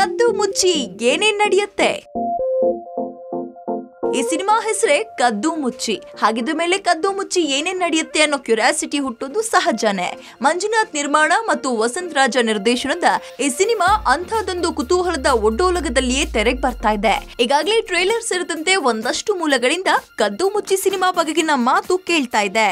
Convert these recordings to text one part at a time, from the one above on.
ಕದ್ದು ಮುಚ್ಚಿ ಏನೇನ್ ನಡೆಯುತ್ತೆ ಈ ಸಿನಿಮಾ ಹೆಸರೇ ಕದ್ದು ಮುಚ್ಚಿ ಹಾಗಿದ್ದ ಮೇಲೆ ಕದ್ದು ಮುಚ್ಚಿ ಏನೇನ್ ನಡೆಯುತ್ತೆ ಅನ್ನೋ ಕ್ಯೂರಿಯಾಸಿಟಿ ಹುಟ್ಟೋದು ಸಹಜನೇ ಮಂಜುನಾಥ್ ನಿರ್ಮಾಣ ಮತ್ತು ವಸಂತ್ ರಾಜ ನಿರ್ದೇಶನದ ಈ ಸಿನಿಮಾ ಅಂಥದೊಂದು ಕುತೂಹಲದ ಒಡ್ಡೋಲಗದಲ್ಲಿಯೇ ತೆರೆಗೆ ಬರ್ತಾ ಇದೆ ಈಗಾಗಲೇ ಟ್ರೇಲರ್ ಸೇರಿದಂತೆ ಒಂದಷ್ಟು ಮೂಲಗಳಿಂದ ಕದ್ದು ಮುಚ್ಚಿ ಸಿನಿಮಾ ಬಗೆಗಿನ ಮಾತು ಕೇಳ್ತಾ ಇದೆ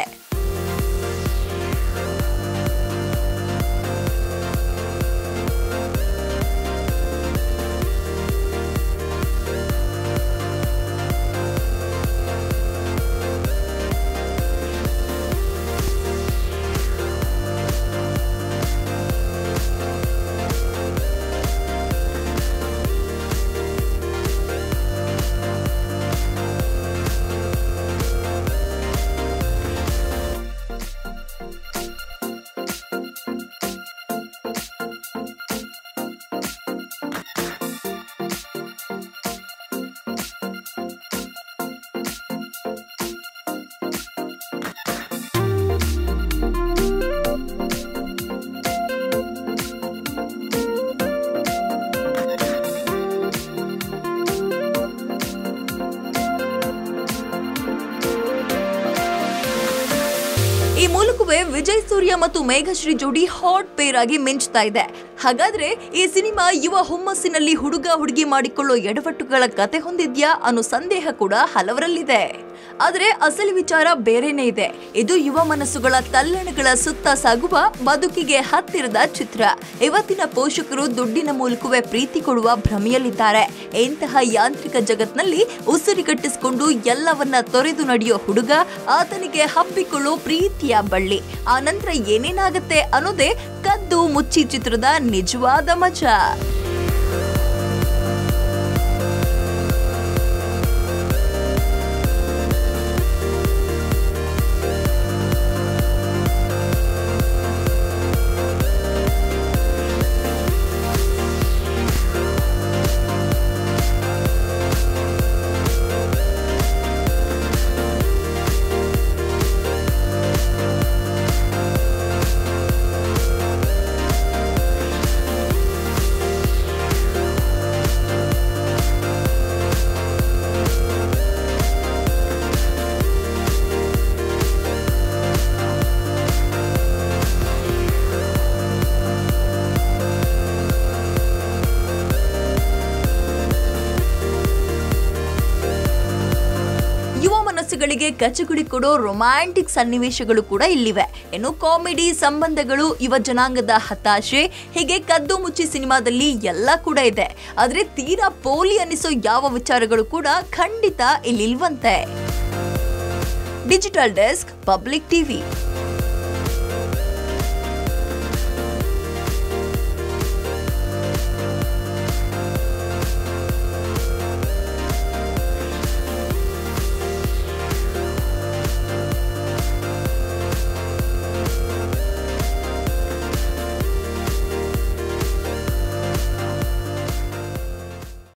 ಈ ಮೂಲಕವೇ ವಿಜಯ್ ಸೂರ್ಯ ಮತ್ತು ಮೇಘಶ್ರೀ ಜೋಡಿ ಹಾಟ್ ಪೇರ್ ಆಗಿ ಮಿಂಚ್ತಾ ಇದೆ ಹಾಗಾದ್ರೆ ಈ ಸಿನಿಮಾ ಯುವ ಹುಮ್ಮಸ್ಸಿನಲ್ಲಿ ಹುಡುಗ ಹುಡುಗಿ ಮಾಡಿಕೊಳ್ಳೋ ಎಡವಟ್ಟುಗಳ ಕತೆ ಹೊಂದಿದ್ಯಾ ಅನ್ನೋ ಸಂದೇಹ ಕೂಡ ಹಲವರಲ್ಲಿದೆ ಆದ್ರೆ ಅಸಲಿ ವಿಚಾರ ಬೇರೆನೇ ಇದೆ ಇದು ಯುವ ಮನಸ್ಸುಗಳ ತಲ್ಲಣಗಳ ಸುತ್ತ ಸಾಗುವ ಬದುಕಿಗೆ ಹತ್ತಿರದ ಚಿತ್ರ ಇವತ್ತಿನ ಪೋಷಕರು ದುಡ್ಡಿನ ಮೂಲಕವೇ ಪ್ರೀತಿ ಕೊಡುವ ಭ್ರಮೆಯಲ್ಲಿದ್ದಾರೆ ಇಂತಹ ಯಾಂತ್ರಿಕ ಜಗತ್ನಲ್ಲಿ ಉಸಿರುಗಟ್ಟಿಸಿಕೊಂಡು ಎಲ್ಲವನ್ನ ತೊರೆದು ನಡೆಯೋ ಹುಡುಗ ಆತನಿಗೆ ಹಬ್ಬಿಕೊಳ್ಳೋ ಪ್ರೀತಿಯ ಬಳ್ಳಿ ಆ ನಂತರ ಏನೇನಾಗತ್ತೆ ಅನ್ನೋದೇ ಕದ್ದು ಮುಚ್ಚಿ ಚಿತ್ರದ ನಿಜವಾದ ಮಜಾ ಯುವ ಮನಸ್ಸುಗಳಿಗೆ ಕಚಗುಳಿ ಕೊಡೋ ರೊಮ್ಯಾಂಟಿಕ್ ಸನ್ನಿವೇಶಗಳು ಕೂಡ ಇಲ್ಲಿವೆ ಇನ್ನು ಕಾಮಿಡಿ ಸಂಬಂಧಗಳು ಯುವ ಜನಾಂಗದ ಹತಾಶೆ ಹೀಗೆ ಕದ್ದು ಮುಚ್ಚಿ ಸಿನಿಮಾದಲ್ಲಿ ಎಲ್ಲ ಕೂಡ ಇದೆ ಆದ್ರೆ ತೀರಾ ಪೋಲಿ ಅನಿಸೋ ಯಾವ ವಿಚಾರಗಳು ಕೂಡ ಖಂಡಿತ ಇಲ್ಲಿಲ್ವಂತೆ ಡಿಜಿಟಲ್ ಡೆಸ್ಕ್ ಪಬ್ಲಿಕ್ ಟಿವಿ